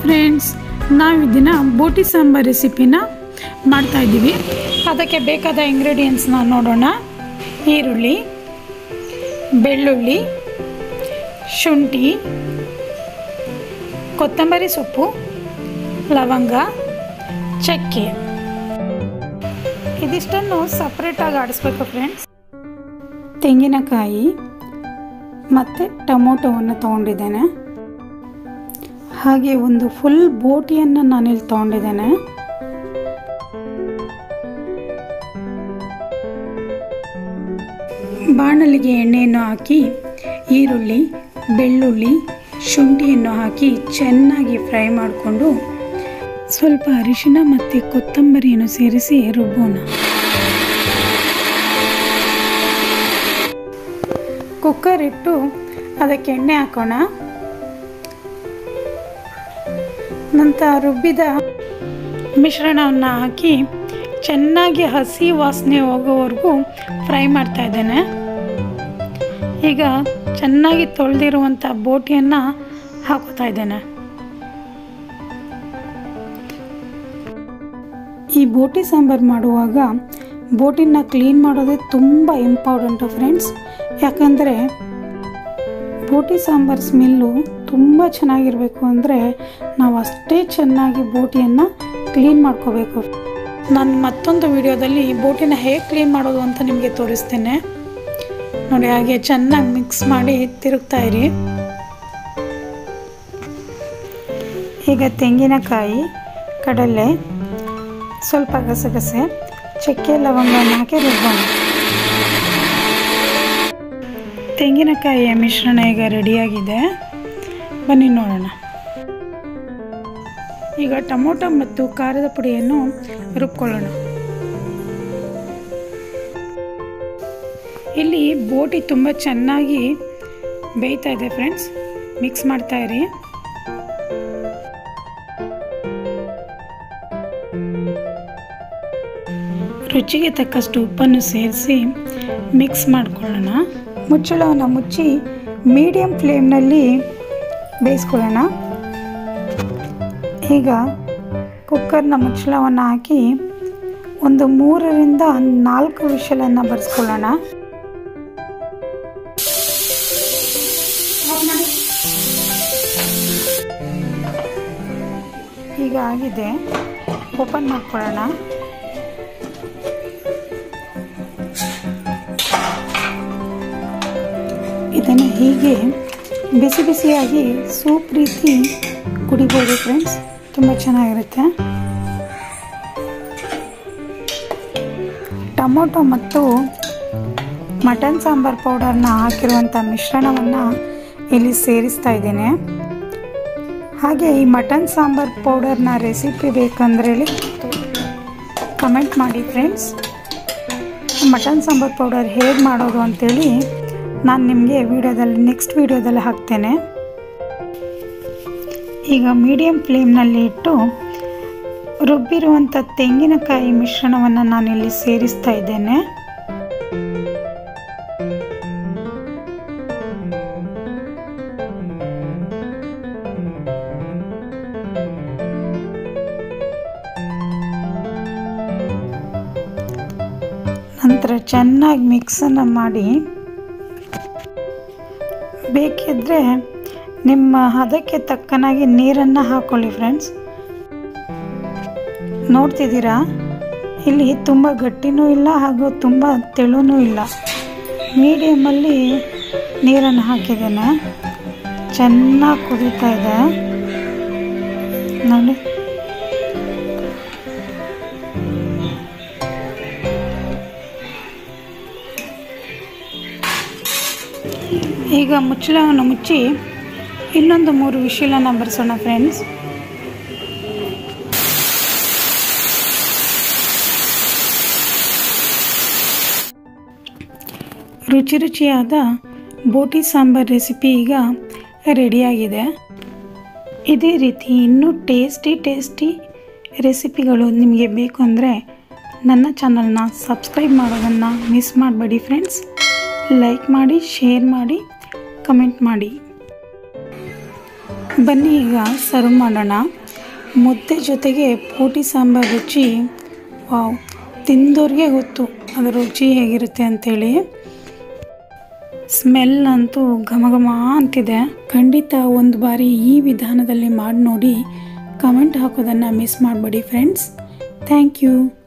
friends ನಾವು ಇದನ್ನ ಬೋಟಿ ಸಾಂಬಾರ್ ರೆಸಿಪಿನ ಮಾಡ್ತಾ ಇದ್ದೀವಿ ಅದಕ್ಕೆ ಬೇಕಾದ ಇಂಗ್ರೀಡಿಯೆಂಟ್ಸ್ನ ನೋಡೋಣ ಈರುಳ್ಳಿ ಬೆಳ್ಳುಳ್ಳಿ ಶುಂಠಿ ಕೊತ್ತಂಬರಿ ಸೊಪ್ಪು ಲವಂಗ ಚಕ್ಕೆ ಇದಿಷ್ಟನ್ನು ಸಪ್ರೇಟಾಗಿ ಆಡಿಸ್ಬೇಕು ಫ್ರೆಂಡ್ಸ್ ತೆಂಗಿನಕಾಯಿ ಮತ್ತು ಟೊಮೊಟೊವನ್ನು ತೊಗೊಂಡಿದ್ದೇನೆ ಹಾಗೆ ಒಂದು ಫುಲ್ ಬೋಟಿಯನ್ನು ನಾನಿಲ್ಲಿ ತೊಗೊಂಡಿದ್ದೇನೆ ಬಾಣಲಿಗೆ ಎಣ್ಣೆಯನ್ನು ಹಾಕಿ ಈರುಳ್ಳಿ ಬೆಳ್ಳುಳ್ಳಿ ಶುಂಠಿಯನ್ನು ಹಾಕಿ ಚೆನ್ನಾಗಿ ಫ್ರೈ ಮಾಡಿಕೊಂಡು ಸ್ವಲ್ಪ ಅರಿಶಿನ ಮತ್ತು ಕೊತ್ತಂಬರಿಯನ್ನು ಸೇರಿಸಿ ರುಬ್ಬೋಣ ಕುಕ್ಕರ್ ಇಟ್ಟು ಅದಕ್ಕೆ ಎಣ್ಣೆ ಹಾಕೋಣ ನಂತರ ರುಬ್ಬಿದ ಮಿಶ್ರಣವನ್ನು ಹಾಕಿ ಚೆನ್ನಾಗಿ ಹಸಿ ವಾಸನೆ ಹೋಗೋವರೆಗೂ ಫ್ರೈ ಮಾಡ್ತಾ ಇದ್ದೇನೆ ಈಗ ಚೆನ್ನಾಗಿ ತೊಳೆದಿರುವಂಥ ಬೋಟಿಯನ್ನು ಹಾಕೋತಾ ಇದ್ದೇನೆ ಈ ಬೋಟಿ ಸಾಂಬಾರು ಮಾಡುವಾಗ ಬೋಟಿನ ಕ್ಲೀನ್ ಮಾಡೋದೇ ತುಂಬ ಇಂಪಾರ್ಟೆಂಟು ಫ್ರೆಂಡ್ಸ್ ಯಾಕಂದರೆ ಬೋಟಿ ಸಾಂಬಾರು ಸ್ಮೆಲ್ಲು ತುಂಬ ಚೆನ್ನಾಗಿರಬೇಕು ಅಂದರೆ ನಾವು ಅಷ್ಟೇ ಚೆನ್ನಾಗಿ ಬೋಟಿಯನ್ನು ಕ್ಲೀನ್ ಮಾಡ್ಕೋಬೇಕು ನಾನು ಮತ್ತೊಂದು ವಿಡಿಯೋದಲ್ಲಿ ಬೋಟಿನ ಹೇಗೆ ಕ್ಲೀನ್ ಮಾಡೋದು ಅಂತ ನಿಮಗೆ ತೋರಿಸ್ತೇನೆ ನೋಡಿ ಹಾಗೆ ಚೆನ್ನಾಗಿ ಮಿಕ್ಸ್ ಮಾಡಿ ತಿರುಗ್ತಾ ಇರಿ ಈಗ ತೆಂಗಿನಕಾಯಿ ಕಡಲೆ ಸ್ವಲ್ಪ ಗಸಗಸೆ ಚಕ್ಕೆ ಲವಂಗವನ್ನು ಹಾಕಿ ರುಬ್ಬೋಣ ತೆಂಗಿನಕಾಯಿಯ ಮಿಶ್ರಣ ಈಗ ರೆಡಿಯಾಗಿದೆ ಬನ್ನಿ ನೋಡೋಣ ಈಗ ಟೊಮೊಟೊ ಮತ್ತು ಖಾರದ ಪುಡಿಯನ್ನು ರುಬ್ಕೊಳ್ಳೋಣ ಇಲ್ಲಿ ಬೋಟಿ ತುಂಬ ಚೆನ್ನಾಗಿ ಬೇಯ್ತಾ ಇದೆ ಫ್ರೆಂಡ್ಸ್ ಮಿಕ್ಸ್ ಮಾಡ್ತಾ ಇರಿ ರುಚಿಗೆ ತಕ್ಕಷ್ಟು ಉಪ್ಪನ್ನು ಸೇರಿಸಿ ಮಿಕ್ಸ್ ಮಾಡ್ಕೊಳ್ಳೋಣ ಮುಚ್ಚಳವನ್ನು ಮುಚ್ಚಿ ಮೀಡಿಯಂ ಫ್ಲೇಮ್ನಲ್ಲಿ ಬೇಯಿಸ್ಕೊಳ್ಳೋಣ ಈಗ ಕುಕ್ಕರ್ನ ಮುಚ್ಚಳವನ್ನು ಹಾಕಿ ಒಂದು ಮೂರರಿಂದ ನಾಲ್ಕು ವಿಷಲನ್ನು ಬರೆಸ್ಕೊಳ್ಳೋಣ ಈಗ ಆಗಿದೆ ಓಪನ್ ಮಾಡ್ಕೊಳ್ಳೋಣ ಇದನ್ನು ಹೀಗೆ ಬಿಸಿ ಬಿಸಿಯಾಗಿ ಸೂಪ್ ರೀತಿ ಕುಡಿಬೋದು ಫ್ರೆಂಡ್ಸ್ ತುಂಬ ಚೆನ್ನಾಗಿರುತ್ತೆ ಟೊಮೊಟೊ ಮತ್ತು ಮಟನ್ ಸಾಂಬಾರ್ ಪೌಡರ್ನ ಹಾಕಿರುವಂಥ ಮಿಶ್ರಣವನ್ನು ಇಲ್ಲಿ ಸೇರಿಸ್ತಾ ಇದ್ದೇನೆ ಹಾಗೆ ಈ ಮಟನ್ ಸಾಂಬಾರ್ ಪೌಡರ್ನ ರೆಸಿಪಿ ಬೇಕಂದ್ರೆ ಹೇಳಿ ಕಮೆಂಟ್ ಮಾಡಿ ಫ್ರೆಂಡ್ಸ್ ಮಟನ್ ಸಾಂಬಾರ್ ಪೌಡರ್ ಹೇಗೆ ಮಾಡೋದು ಅಂತೇಳಿ ನಾನು ನಿಮಗೆ ವಿಡಿಯೋದಲ್ಲಿ ನೆಕ್ಸ್ಟ್ ವಿಡಿಯೋದಲ್ಲಿ ಹಾಕ್ತೇನೆ ಈಗ ಮೀಡಿಯಂ ಫ್ಲೇಮ್ನಲ್ಲಿ ಇಟ್ಟು ರುಬ್ಬಿರುವಂಥ ತೆಂಗಿನಕಾಯಿ ಮಿಶ್ರಣವನ್ನು ನಾನಿಲ್ಲಿ ಸೇರಿಸ್ತಾ ಇದ್ದೇನೆ ನಂತರ ಚೆನ್ನಾಗಿ ಮಿಕ್ಸನ್ನು ಮಾಡಿ ಬೇಕಿದ್ದರೆ ನಿಮ್ಮ ಹದಕ್ಕೆ ತಕ್ಕನಾಗಿ ನೀರನ್ನು ಹಾಕ್ಕೊಳ್ಳಿ ಫ್ರೆಂಡ್ಸ್ ನೋಡ್ತಿದ್ದೀರಾ ಇಲ್ಲಿ ತುಂಬ ಗಟ್ಟಿನೂ ಇಲ್ಲ ಹಾಗೂ ತುಂಬ ತೆಳುನೂ ಇಲ್ಲ ಮೀಡಿಯಮಲ್ಲಿ ನೀರನ್ನು ಹಾಕಿದ್ದೇನೆ ಚೆನ್ನಾಗಿ ಕುದೀತಾ ಇದೆ ನೋಡಿ ಈಗ ಮುಚ್ಚಳವನ್ನು ಮುಚ್ಚಿ ಇನ್ನೊಂದು ಮೂರು ವಿಷಲನ್ನು ಬರೆಸೋಣ ಫ್ರೆಂಡ್ಸ್ ರುಚಿ ರುಚಿಯಾದ ಬೋಟಿ ಸಾಂಬಾರ್ ರೆಸಿಪಿ ಈಗ ರೆಡಿಯಾಗಿದೆ ಇದೇ ರೀತಿ ಇನ್ನೂ ಟೇಸ್ಟಿ ಟೇಸ್ಟಿ ರೆಸಿಪಿಗಳು ನಿಮಗೆ ಬೇಕು ಅಂದರೆ ನನ್ನ ಚಾನಲ್ನ ಸಬ್ಸ್ಕ್ರೈಬ್ ಮಾಡೋದನ್ನು ಮಿಸ್ ಮಾಡಬೇಡಿ ಫ್ರೆಂಡ್ಸ್ ಲೈಕ್ ಮಾಡಿ ಶೇರ್ ಮಾಡಿ ಕಮೆಂಟ್ ಮಾಡಿ ಬನ್ನಿ ಈಗ ಸರ್ವ್ ಮಾಡೋಣ ಮುದ್ದೆ ಜೊತೆಗೆ ಬೋಟಿ ಸಾಂಬಾರು ರುಚಿ ವಾವ್ ತಿಂದವ್ರಿಗೆ ಗೊತ್ತು ಅದರ ರುಚಿ ಹೇಗಿರುತ್ತೆ ಅಂಥೇಳಿ ಸ್ಮೆಲ್ ಅಂತೂ ಘಮ ಘಮ ಅಂತಿದೆ ಖಂಡಿತ ಒಂದು ಬಾರಿ ಈ ವಿಧಾನದಲ್ಲಿ ಮಾಡಿ ನೋಡಿ ಕಮೆಂಟ್ ಹಾಕೋದನ್ನು ಮಿಸ್ ಮಾಡಬೇಡಿ ಫ್ರೆಂಡ್ಸ್ ಥ್ಯಾಂಕ್ ಯು